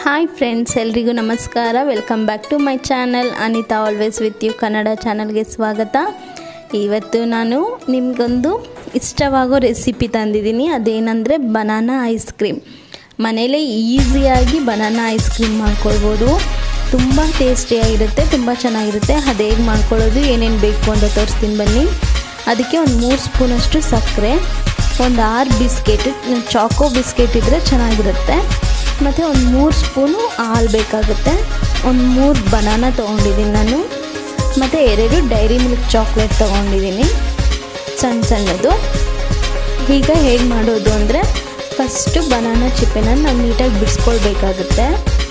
hi friends ಎಲ್ರಿಗೂ ನಮಸ್ಕಾರ welcome back to my channel Anita always with you Kannada ಚಾನಲ್ಗೆ ಸ್ವಾಗತ ಇವತ್ತು ನಾನು ನಿಮಗೊಂದು ಇಷ್ಟವಾಗೋ ರೆಸಿಪಿ ತಂದಿದ್ದೀನಿ ಅದೇನೆಂದರೆ ಬನಾನಾ ಐಸ್ ಕ್ರೀಮ್ ಮನೇಲೇ ಈಸಿಯಾಗಿ ಬನಾನಾ ಐಸ್ ಕ್ರೀಮ್ ಮಾಡ್ಕೊಳ್ಬೋದು ತುಂಬ ಟೇಸ್ಟಿಯಾಗಿರುತ್ತೆ ತುಂಬ ಚೆನ್ನಾಗಿರುತ್ತೆ ಅದು ಹೇಗೆ ಮಾಡ್ಕೊಳ್ಳೋದು ಏನೇನು ಬೇಕು ಅಂತ ತೋರಿಸ್ತೀನಿ ಬನ್ನಿ ಅದಕ್ಕೆ ಒಂದು ಮೂರು ಸ್ಪೂನಷ್ಟು ಸಕ್ಕರೆ ಒಂದು ಆರು ಬಿಸ್ಕೆಟ್ ಚಾಕೋ ಬಿಸ್ಕೆಟ್ ಇದ್ದರೆ ಚೆನ್ನಾಗಿರುತ್ತೆ ಮತ್ತು ಒಂದು ಮೂರು ಸ್ಪೂನು ಹಾಲು ಬೇಕಾಗುತ್ತೆ ಒಂದು ಮೂರು ಬನಾನ ತೊಗೊಂಡಿದ್ದೀನಿ ನಾನು ಮತ್ತು ಎರಡು ಡೈರಿ ಮಿಲ್ಕ್ ಚಾಕ್ಲೇಟ್ ತೊಗೊಂಡಿದ್ದೀನಿ ಸಣ್ಣ ಸಣ್ಣದು ಈಗ ಹೇಗೆ ಮಾಡೋದು ಅಂದರೆ ಫಸ್ಟು ಬನಾನ ಚಿಪ್ಪೆನ ನಾವು ನೀಟಾಗಿ ಬಿಡಿಸ್ಕೊಳ್ಬೇಕಾಗುತ್ತೆ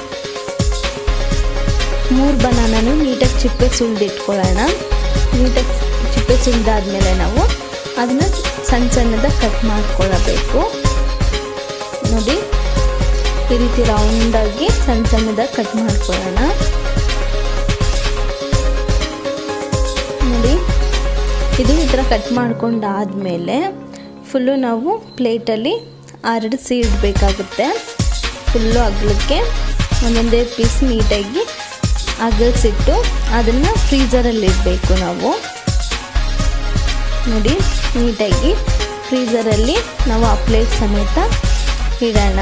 ಮೂರು ಬನಾನನು ನೀಟಾಗಿ ಚಿಪ್ಪೆ ಸುಲಿದಿಟ್ಕೊಳ್ಳೋಣ ನೀಟಾಗಿ ಚಿಪ್ಪೆ ಸುಲಿದಾದ್ಮೇಲೆ ನಾವು ಅದನ್ನ ಸಣ್ಣ ಸಣ್ಣದಾಗಿ ಕಟ್ ಮಾಡ್ಕೊಳ್ಳಬೇಕು ನೋಡಿ ಈ ರೀತಿ ರೌಂಡಾಗಿ ಸಣ್ಣ ಸಣ್ಣದಾಗಿ ಕಟ್ ಮಾಡ್ಕೊಳ್ಳೋಣ ನೋಡಿ ಇದು ಈ ಥರ ಕಟ್ ಮಾಡ್ಕೊಂಡಾದಮೇಲೆ ಫುಲ್ಲು ನಾವು ಪ್ಲೇಟಲ್ಲಿ ಹರಡಿಸಿ ಇಡಬೇಕಾಗುತ್ತೆ ಫುಲ್ಲು ಅಗಲಕ್ಕೆ ಒಂದೊಂದೇ ಪೀಸ್ ನೀಟಾಗಿ ಅಗಲ್ಸಿಟ್ಟು ಅದನ್ನು ಫ್ರೀಝರಲ್ಲಿ ಇಡಬೇಕು ನಾವು ನೋಡಿ ನೀಟಾಗಿ ಫ್ರೀಝರಲ್ಲಿ ನಾವು ಆ ಪ್ಲೇಟ್ ಸಮೇತ ಇಡೋಣ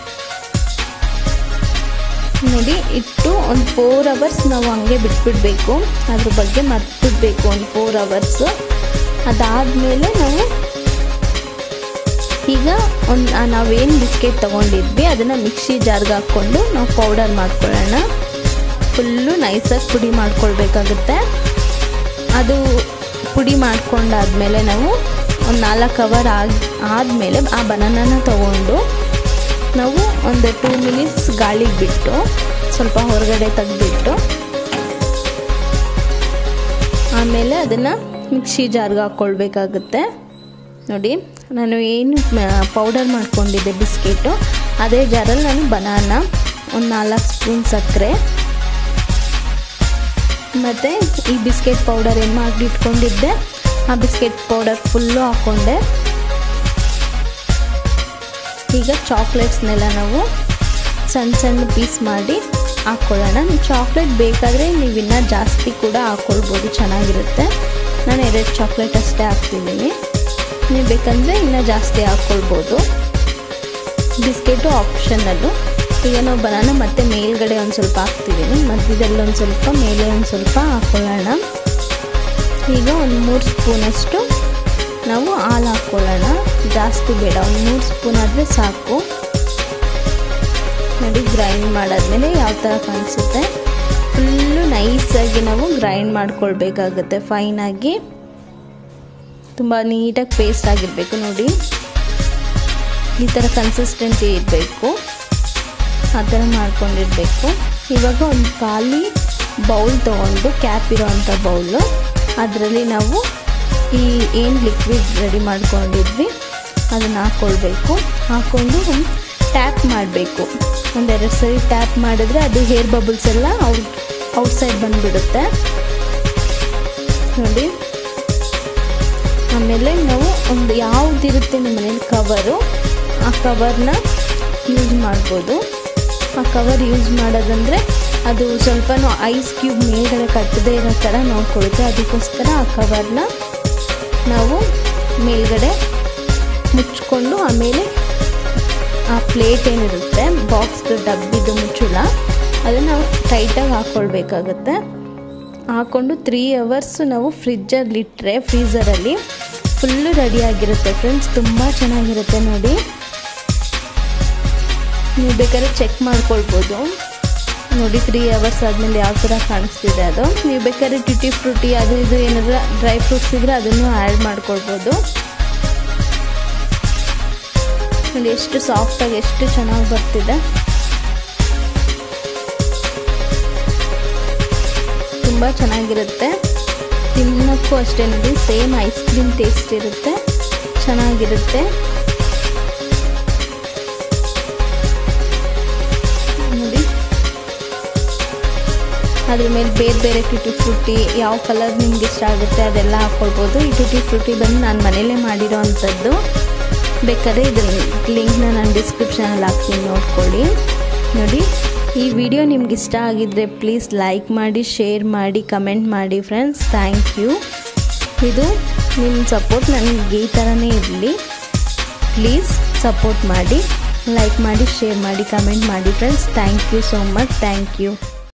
ನೋಡಿ ಇಟ್ಟು ಒಂದು ಫೋರ್ ಅವರ್ಸ್ ನಾವು ಹಂಗೆ ಬಿಟ್ಬಿಡಬೇಕು ಅದ್ರ ಬಗ್ಗೆ ಮರ್ತಿಡ್ಬೇಕು ಒಂದು ಫೋರ್ ಅವರ್ಸು ಅದಾದಮೇಲೆ ನಾವು ಈಗ ಒಂದು ನಾವೇನು ಬಿಸ್ಕೆಟ್ ತೊಗೊಂಡಿದ್ವಿ ಅದನ್ನು ಮಿಕ್ಸಿ ಜಾರ್ಗೆ ಹಾಕ್ಕೊಂಡು ನಾವು ಪೌಡರ್ ಮಾಡ್ಕೊಳ್ಳೋಣ ಫುಲ್ಲು ನೈಸಾಗಿ ಪುಡಿ ಮಾಡ್ಕೊಳ್ಬೇಕಾಗುತ್ತೆ ಅದು ಪುಡಿ ಮಾಡ್ಕೊಂಡಾದ್ಮೇಲೆ ನಾವು ಒಂದು ನಾಲ್ಕು ಅವರ್ ಆಗಿ ಆದಮೇಲೆ ಆ ಬನಾನನ ತಗೊಂಡು ನಾವು ಒಂದು ಟೂ ಮಿನಿಟ್ಸ್ ಗಾಳಿಗೆ ಬಿಟ್ಟು ಸ್ವಲ್ಪ ಹೊರಗಡೆ ತೆಗೆದಿಟ್ಟು ಆಮೇಲೆ ಅದನ್ನು ಮಿಕ್ಸಿ ಜಾರ್ಗೆ ಹಾಕ್ಕೊಳ್ಬೇಕಾಗುತ್ತೆ ನೋಡಿ ನಾನು ಏನು ಪೌಡರ್ ಮಾಡ್ಕೊಂಡಿದ್ದೆ ಬಿಸ್ಕೆಟು ಅದೇ ಜಾರಲ್ಲಿ ನಾನು ಬನಾನ ಒಂದು ನಾಲ್ಕು ಸ್ಪೂನ್ ಸಕ್ಕರೆ ಮತ್ತು ಈ ಬಿಸ್ಕೆಟ್ ಪೌಡರ್ ಏನು ಮಾಡಿ ಇಟ್ಕೊಂಡಿದ್ದೆ ಆ ಬಿಸ್ಕೆಟ್ ಪೌಡರ್ ಫುಲ್ಲು ಹಾಕ್ಕೊಂಡೆ ಈಗ ಚಾಕ್ಲೇಟ್ಸ್ನೆಲ್ಲ ನಾವು ಸಣ್ಣ ಸಣ್ಣ ಪೀಸ್ ಮಾಡಿ ಹಾಕ್ಕೊಳ್ಳೋಣ ಚಾಕ್ಲೇಟ್ ಬೇಕಾದರೆ ನೀವು ಇನ್ನೂ ಜಾಸ್ತಿ ಕೂಡ ಹಾಕ್ಕೊಳ್ಬೋದು ಚೆನ್ನಾಗಿರುತ್ತೆ ನಾನು ಎರಡು ಚಾಕ್ಲೇಟ್ ಅಷ್ಟೇ ಹಾಕ್ತಿದ್ದೀನಿ ನೀವು ಬೇಕಂದರೆ ಇನ್ನೂ ಜಾಸ್ತಿ ಹಾಕ್ಕೊಳ್ಬೋದು ಬಿಸ್ಕೆಟು ಆಪ್ಷನಲ್ಲು ಈಗ ನಾವು ಬನಾನ ಮತ್ತೆ ಮೇಲ್ಗಡೆ ಒಂದು ಸ್ವಲ್ಪ ಹಾಕ್ತಿದ್ದೀನಿ ಮಧ್ಯದಲ್ಲಿ ಒಂದು ಸ್ವಲ್ಪ ಮೇಲೆ ಒಂದು ಸ್ವಲ್ಪ ಹಾಕ್ಕೊಳ್ಳೋಣ ಈಗ ಒಂದು ಮೂರು ಸ್ಪೂನಷ್ಟು ನಾವು ಹಾಲು ಹಾಕ್ಕೊಳ್ಳೋಣ ಜಾಸ್ತಿ ಬೇಡ ಒಂದು ಮೂರು ಸ್ಪೂನ್ ಆದರೆ ಸಾಕು ನೋಡಿ ಗ್ರೈಂಡ್ ಮಾಡಾದ್ಮೇಲೆ ಯಾವ ಥರ ಕಾಣಿಸುತ್ತೆ ಫುಲ್ಲು ನೈಸಾಗಿ ನಾವು ಗ್ರೈಂಡ್ ಮಾಡ್ಕೊಳ್ಬೇಕಾಗುತ್ತೆ ಫೈನಾಗಿ ತುಂಬ ನೀಟಾಗಿ ಪೇಸ್ಟ್ ಆಗಿರಬೇಕು ನೋಡಿ ಈ ಥರ ಕನ್ಸಿಸ್ಟೆನ್ಸಿ ಇರಬೇಕು ಆ ಥರ ಮಾಡ್ಕೊಂಡಿರಬೇಕು ಇವಾಗ ಒಂದು ಖಾಲಿ ಬೌಲ್ ತೊಗೊಂಡು ಕ್ಯಾಪ್ ಇರೋವಂಥ ಬೌಲು ಅದರಲ್ಲಿ ನಾವು ಈ ಏನು ಲಿಕ್ವಿಡ್ ರೆಡಿ ಮಾಡ್ಕೊಂಡಿದ್ವಿ ಅದನ್ನು ಹಾಕ್ಕೊಳ್ಬೇಕು ಹಾಕ್ಕೊಂಡು ಟ್ಯಾಪ್ ಮಾಡಬೇಕು ಒಂದೆರಡು ಸರಿ ಟ್ಯಾಪ್ ಮಾಡಿದ್ರೆ ಅದು ಹೇರ್ ಬಬಲ್ಸ್ ಎಲ್ಲ ಔಟ್ ಔಟ್ಸೈಡ್ ಬಂದುಬಿಡುತ್ತೆ ನೋಡಿ ಆಮೇಲೆ ನಾವು ಒಂದು ಯಾವುದಿರುತ್ತೆ ನಿಮ್ಮ ಮನೇಲಿ ಕವರು ಆ ಕವರ್ನ ಯೂಸ್ ಮಾಡ್ಬೋದು ಆ ಕವರ್ ಯೂಸ್ ಮಾಡೋದಂದರೆ ಅದು ಸ್ವಲ್ಪ ಐಸ್ ಕ್ಯೂಬ್ ಮೇಲ್ಗಡೆ ಕಟ್ಟದೇ ಇರೋ ಥರ ನೋಡ್ಕೊಳುತ್ತೆ ಅದಕ್ಕೋಸ್ಕರ ಆ ಕವರ್ನ ನಾವು ಮೇಲ್ಗಡೆ ಮುಚ್ಕೊಂಡು ಆಮೇಲೆ ಆ ಪ್ಲೇಟ್ ಏನಿರುತ್ತೆ ಬಾಕ್ಸ್ದು ಡಬ್ಬಿದು ಮುಚ್ಚುಳ ಅದನ್ನು ನಾವು ಟೈಟಾಗಿ ಹಾಕ್ಕೊಳ್ಬೇಕಾಗತ್ತೆ ಹಾಕ್ಕೊಂಡು ತ್ರೀ ಅವರ್ಸ್ ನಾವು ಫ್ರಿಜ್ಜಲ್ಲಿ ಇಟ್ಟರೆ ಫ್ರೀಝರಲ್ಲಿ ಫುಲ್ಲು ರೆಡಿಯಾಗಿರುತ್ತೆ ಫ್ರೆಂಡ್ಸ್ ತುಂಬ ಚೆನ್ನಾಗಿರುತ್ತೆ ನೋಡಿ ನೀವು ಬೇಕಾದ್ರೆ ಚೆಕ್ ಮಾಡ್ಕೊಳ್ಬೋದು ನೋಡಿ ತ್ರೀ ಅವರ್ಸ್ ಆದಮೇಲೆ ಯಾವ ಥರ ಕಾಣಿಸ್ತಿದೆ ಅದು ನೀವು ಬೇಕಾದ್ರೆ ಟ್ಯೂಟಿ ಫ್ರೂಟಿ ಅದು ಇದು ಏನಾದರೂ ಡ್ರೈ ಫ್ರೂಟ್ಸ್ ಇದ್ದರೆ ಅದನ್ನು ಆ್ಯಡ್ ಮಾಡ್ಕೊಳ್ಬೋದು ನೋಡಿ ಎಷ್ಟು ಸಾಫ್ಟಾಗಿ ಎಷ್ಟು ಚೆನ್ನಾಗಿ ಬರ್ತಿದೆ ತುಂಬ ಚೆನ್ನಾಗಿರುತ್ತೆ ತಿನ್ನೋಕ್ಕೂ ಅಷ್ಟೇ ನೋಡಿ ಸೇಮ್ ಐಸ್ ಕ್ರೀಮ್ ಟೇಸ್ಟ್ ಇರುತ್ತೆ ಚೆನ್ನಾಗಿರುತ್ತೆ ನೋಡಿ ಅದ್ರ ಮೇಲೆ ಬೇರೆ ಬೇರೆ ಟುಟಿ ಫ್ರೂಟಿ ಯಾವ ಕಲರ್ ನಿಮ್ಗೆ ಇಷ್ಟ ಆಗುತ್ತೆ ಅದೆಲ್ಲ ಹಾಕ್ಕೊಳ್ಬೋದು ಈ ಟುಟಿ ಫ್ರೂಟಿ ಬಂದು ನಾನು ಮನೇಲೇ ಮಾಡಿರೋ ಅಂಥದ್ದು ಬೇಕಾದ್ರೆ ಇದ್ರ ಲಿಂಕ್ನ ನಾನು ಡಿಸ್ಕ್ರಿಪ್ಷನಲ್ಲಿ ಹಾಕ್ತೀನಿ ನೋಡ್ಕೊಳ್ಳಿ ನೋಡಿ ಈ ವಿಡಿಯೋ ನಿಮ್ಗೆ ಇಷ್ಟ ಆಗಿದ್ದರೆ ಪ್ಲೀಸ್ ಲೈಕ್ ಮಾಡಿ ಶೇರ್ ಮಾಡಿ ಕಮೆಂಟ್ ಮಾಡಿ ಫ್ರೆಂಡ್ಸ್ ಥ್ಯಾಂಕ್ ಯು ಇದು ನಿಮ್ಮ ಸಪೋರ್ಟ್ ನನಗೆ ಈ ಥರನೇ ಇರಲಿ ಪ್ಲೀಸ್ ಸಪೋರ್ಟ್ ಮಾಡಿ ಲೈಕ್ ಮಾಡಿ ಶೇರ್ ಮಾಡಿ ಕಮೆಂಟ್ ಮಾಡಿ friends thank you so much thank you